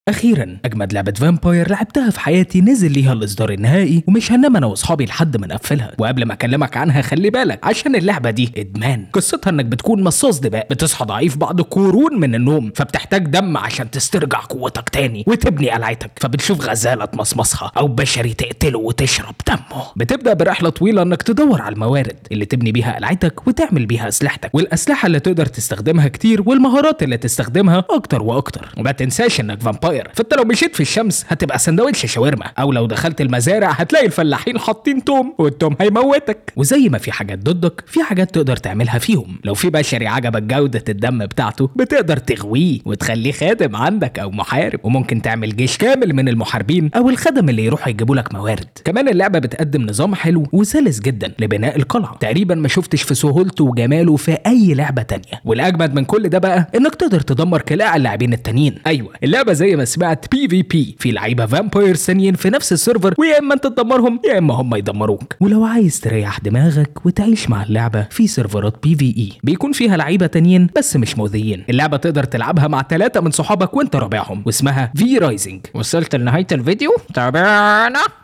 اخيرا اجمد لعبه فامباير لعبتها في حياتي نزل ليها الاصدار النهائي ومش هنام انا واصحابي لحد ما نقفلها وقبل ما اكلمك عنها خلي بالك عشان اللعبه دي ادمان قصتها انك بتكون مصاص دماء بتصحى ضعيف بعد قرون من النوم فبتحتاج دم عشان تسترجع قوتك تاني وتبني قلعتك فبتشوف غزاله تمصمصها او بشري تقتله وتشرب دمه بتبدا برحله طويله انك تدور على الموارد اللي تبني بيها قلعتك وتعمل بيها اسلحتك والاسلحه اللي تقدر تستخدمها كتير والمهارات اللي تستخدمها اكتر واكتر وما تنساش انك فامباير فانت لو مشيت في الشمس هتبقى سندوتش شاورما او لو دخلت المزارع هتلاقي الفلاحين حاطين توم والتوم هيموتك وزي ما في حاجات ضدك في حاجات تقدر تعملها فيهم لو في بشري عجبك جوده الدم بتاعته بتقدر تغويه وتخليه خادم عندك او محارب وممكن تعمل جيش كامل من المحاربين او الخدم اللي يروحوا يجيبوا لك موارد كمان اللعبه بتقدم نظام حلو وسلس جدا لبناء القلعه تقريبا ما شفتش في سهولته وجماله في اي لعبه تانية والاجمد من كل ده بقى انك تقدر تدمر كلاع اللاعبين التانيين ايوه اللعبه زي ما سمعت بي في بي في لعيبه فامباير ثانيين في نفس السيرفر ويا اما انت تدمرهم يا اما هم يدمروك ولو عايز تريح دماغك وتعيش مع اللعبه في سيرفرات بي في اي بيكون فيها لعيبه تانيين بس مش مؤذيين اللعبه تقدر تلعبها مع ثلاثه من صحابك وانت رابعهم واسمها في رايزنج وصلت لنهايه الفيديو تابعنا